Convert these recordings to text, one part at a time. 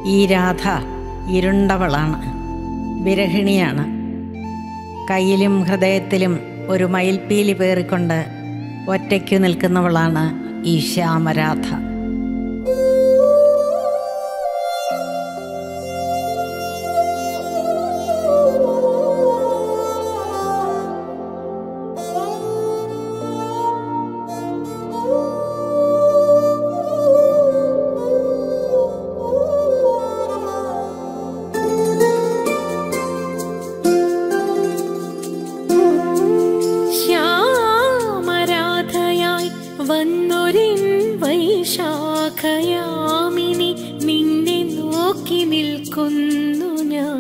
ഈ രാധ ഇരുണ്ടവളാണ് വിരഹിണിയാണ് കയ്യിലും ഹൃദയത്തിലും ഒരു മയിൽപ്പീലി പേറിക്കൊണ്ട് ഒറ്റയ്ക്കു നിൽക്കുന്നവളാണ് ഈ ശ്യാമരാധ ശ്യാമരാധയായി വന്നൊരിൻ വൈശാഖയാമിനി നിന്നെ നോക്കി നിൽക്കുന്നു ഞാൻ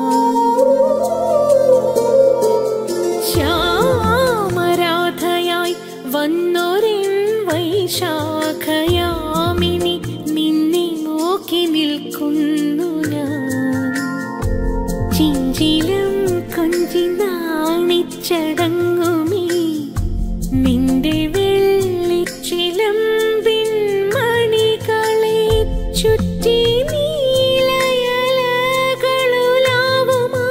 ശ്യാമരാധയായി വന്നൊരിൻ വൈശാഖയാമിനി നിന്നെ നോക്കി നിൽക്കുന്നു ഞാൻ ചിഞ്ചിലും കൊഞ്ചി നാണിച്ചടങ്ങുമീ നിന്റെ വെള്ളിച്ചിലം പിൻമണികളെ ചുറ്റി നീലയലകളുലാവുമാ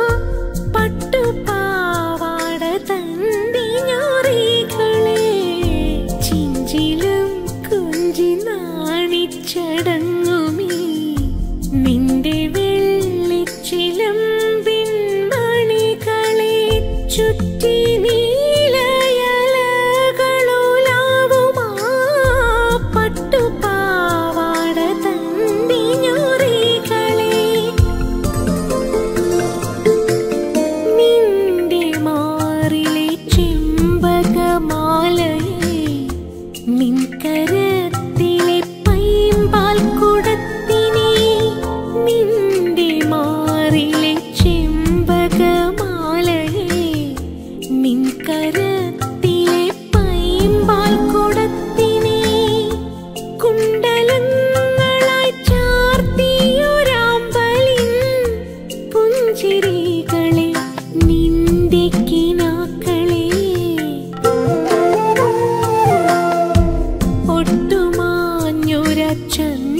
പട്ടുപാവാട തന്തി ഞൊറികളെ ചിഞ്ചിലും കൊഞ്ചി നാണിച്ചടങ്ങുമീ നിന്റെ വെള്ളിച്ചിലം പിൻമണികളെ ചുറ്റി നീലയലകളുലാവുമാ പട്ടുപാവാട തന്തി ഞൊറികളെ നിന്റെ മാറിലെ ചെമ്പകമാലയെ നിൻകരത്തിലെ പൈമ്പാൽ കുടത്തിനെ നിന്റെ മാറിലെ ചെമ്പകമാലയെ നിൻകരത്തിലെ പൈമ്പാൽ കുടത്തിനെ കുണ്ടലങ്ങളായി ചാർത്തിയൊരാമ്പലിൻ പുഞ്ചിരികളെ നിന്റെ കിനാക്കളെ ഒട്ടുമാഞ്ഞൊര ചന്ദ്ര